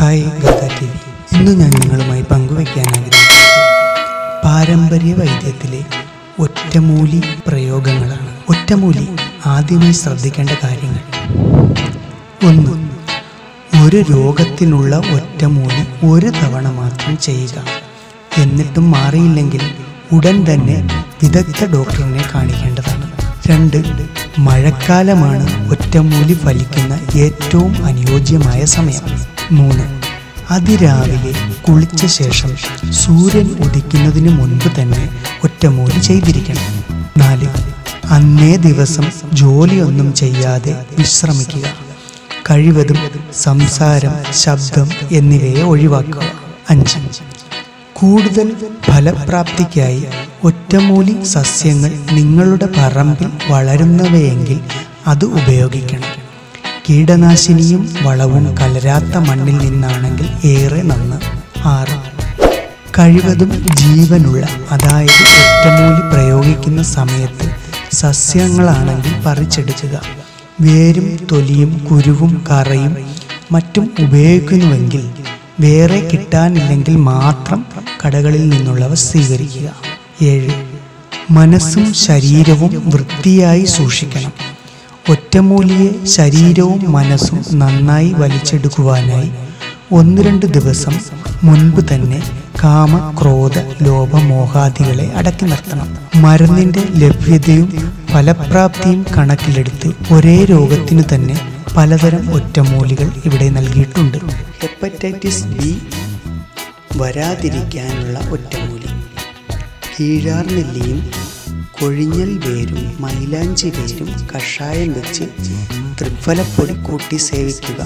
hi ഗാഥ T V ഇന്ന് ഞാൻ നിങ്ങളുമായി പങ്കുവയ്ക്കാൻ ആഗ്രഹിക്കുന്നത് പാരമ്പര്യ വൈദ്യത്തിലെ ഒറ്റമൂലി പ്രയോഗങ്ങളാണ് ഒറ്റമൂലി ആദ്യമായി ശ്രദ്ധിക്കേണ്ട കാര്യങ്ങൾ ഒന്ന് ഒരു രോഗത്തിനുള്ള ഒറ്റമൂലി ഒരു തവണ മാത്രം ചെയ്യുക എന്നിട്ടും മാറിയില്ലെങ്കിൽ ഉടൻ തന്നെ വിദഗ്ധ ഡോക്ടറിനെ കാണിക്കേണ്ടതാണ് രണ്ട് മഴക്കാലമാണ് ഒറ്റമൂലി ഫലിക്കുന്ന ഏറ്റവും അനുയോജ്യമായ സമയം മൂന്ന് അതിരാവിലെ കുളിച്ച ശേഷം സൂര്യൻ ഉദിക്കുന്നതിന് മുൻപ് തന്നെ ഒറ്റമൂലി ചെയ്തിരിക്കണം നാല് അന്നേ ദിവസം ജോലിയൊന്നും ചെയ്യാതെ വിശ്രമിക്കുക കഴിവതും സംസാരം ശബ്ദം എന്നിവയെ ഒഴിവാക്കുക അഞ്ച് കൂടുതൽ ഫലപ്രാപ്തിക്കായി ഒറ്റമൂലി സസ്യങ്ങൾ നിങ്ങളുടെ പറമ്പിൽ വളരുന്നവയെങ്കിൽ അത് ഉപയോഗിക്കണം കീടനാശിനിയും വളവും കലരാത്ത മണ്ണിൽ നിന്നാണെങ്കിൽ ഏറെ നന്ന് ആറ് കഴിവതും ജീവനുള്ള അതായത് ഒറ്റമൂലി പ്രയോഗിക്കുന്ന സമയത്ത് സസ്യങ്ങളാണെങ്കിൽ പറിച്ചെടുക്കുക വേരും തൊലിയും കുരുവും കറയും മറ്റും ഉപയോഗിക്കുന്നുവെങ്കിൽ വേറെ കിട്ടാനില്ലെങ്കിൽ മാത്രം കടകളിൽ നിന്നുള്ളവ സ്വീകരിക്കുക ഏഴ് മനസ്സും ശരീരവും വൃത്തിയായി സൂക്ഷിക്കണം ഒറ്റമൂലിയെ ശരീരവും മനസ്സും നന്നായി വലിച്ചെടുക്കുവാനായി ഒന്ന് രണ്ട് ദിവസം മുൻപ് തന്നെ കാമ ക്രോധ ലോഭ മോഹാദികളെ അടക്കി നിർത്തണം മരുന്നിന്റെ ലഭ്യതയും ഫലപ്രാപ്തിയും കണക്കിലെടുത്ത് ഒരേ രോഗത്തിനു തന്നെ പലതരം ഒറ്റമൂലികൾ ഇവിടെ നൽകിയിട്ടുണ്ട് ഹെപ്പറ്റൈറ്റിസ് ബി വരാതിരിക്കാനുള്ള ഒറ്റമൂലി കീഴാർനെല്ലിയും കൊഴിഞ്ഞൽ വേരും മൈലാഞ്ചി വേരും കഷായം വെച്ച് ത്രിഫലപ്പൊടി കൂട്ടി സേവിക്കുക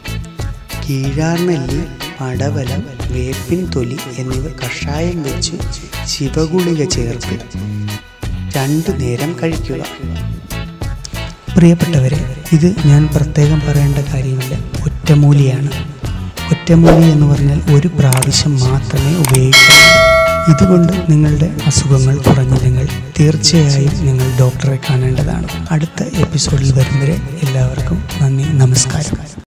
കീഴാർനെല്ലി പടവലം വേപ്പിൻ തൊലി എന്നിവ കഷായം വെച്ച് ശിവഗുളിക ചേർത്ത് രണ്ടു നേരം കഴിക്കുക പ്രിയപ്പെട്ടവരെ ഇത് ഞാൻ പ്രത്യേകം പറയേണ്ട കാര്യമില്ല ഒറ്റമൂലിയാണ് ഒറ്റമൂലി എന്ന് പറഞ്ഞാൽ ഒരു പ്രാവശ്യം മാത്രമേ ഉപയോഗിക്കാവൂ ഇതുകൊണ്ട് നിങ്ങളുടെ അസുഖങ്ങൾ കുറഞ്ഞില്ലെങ്കിൽ തീർച്ചയായും നിങ്ങൾ ഡോക്ടറെ കാണേണ്ടതാണ് അടുത്ത എപ്പിസോഡിൽ വരുന്നവരെ എല്ലാവർക്കും നന്ദി നമസ്കാരം